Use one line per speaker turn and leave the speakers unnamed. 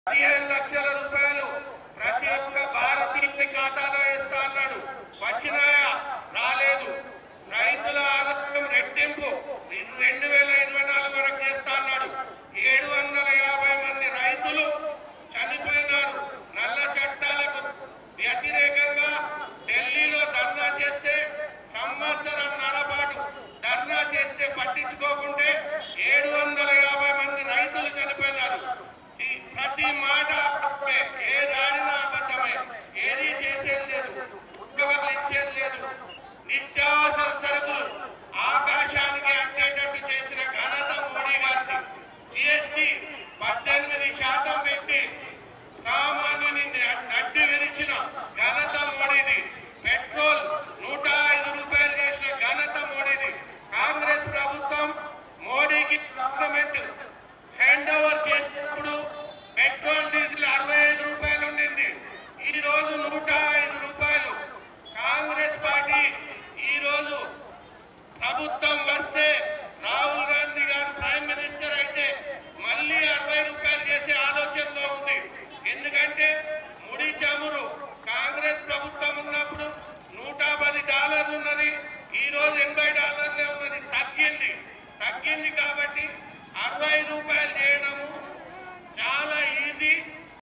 పదిహేను లక్షల రూపాయలు ప్రతి ఒక్క భారతీయుని ఖాతాలో వేస్తా అన్నాడు వచ్చినాయా రాలేదు రైతుల ఆదాయం రెట్టింపు ఇది రెండు వేల ఇరవై నాలుగు వరకు చేస్తా అన్నాడు ఏడు వందల యాభై మంది రైతులు చనిపోయినారు నల్ల చట్టాలకు వ్యతిరేకంగా ఢిల్లీలో ధర్నా చేస్తే సంవత్సరంన్నర పాటు ధర్నా చేస్తే పట్టించుకోకుంటే ఏడు వందల యాభై మంది రైతులు చనిపోయినారు ఈ ప్రతి మాట అబద్ధమే. ఏది ఆడినా అబద్ధమే ఏది చేసేది లేదు ఉద్యోగాలు ఇచ్చేది లేదు నిత్యావసర సరుకులు ఆకాశానికి అంటేటట్టు చేసిన ఘనత మోడీ గారిది జిఎస్టి పద్దెనిమిది శాతం పెట్టి సామాన్యుని నడ్డి విరిచిన ఘనత మోడీది పెట్రోల్ నూట ఐదు రూపాయలు చేసిన ఘనత మోడీది కాంగ్రెస్ ప్రభుత్వం మోడీకి గవర్నమెంట్ హ్యాండ్ ఓవర్ చేసినప్పుడు పెట్రోల్ డీజిల్ అరవై ఐదు రూపాయలు ఉండింది ఈ రోజు నూట ఐదు రూపాయలు కాంగ్రెస్ పార్టీ ఈ రోజు ప్రభుత్వం వస్తే రాహుల్ గాంధీ గారు ప్రైమ్ మినిస్టర్ అయితే మళ్ళీ అరవై రూపాయలు చేసే ఆలోచనలో ఉంది ఎందుకంటే ముడి చమురు కాంగ్రెస్ ప్రభుత్వం ఉన్నప్పుడు నూట పది డాలర్లు ఉన్నది ఈ రోజు ఎనభై డాలర్లే ఉన్నది తగ్గింది తగ్గింది కాబట్టి అరవై రూపాయలు చేయడము చాలా ఈజీ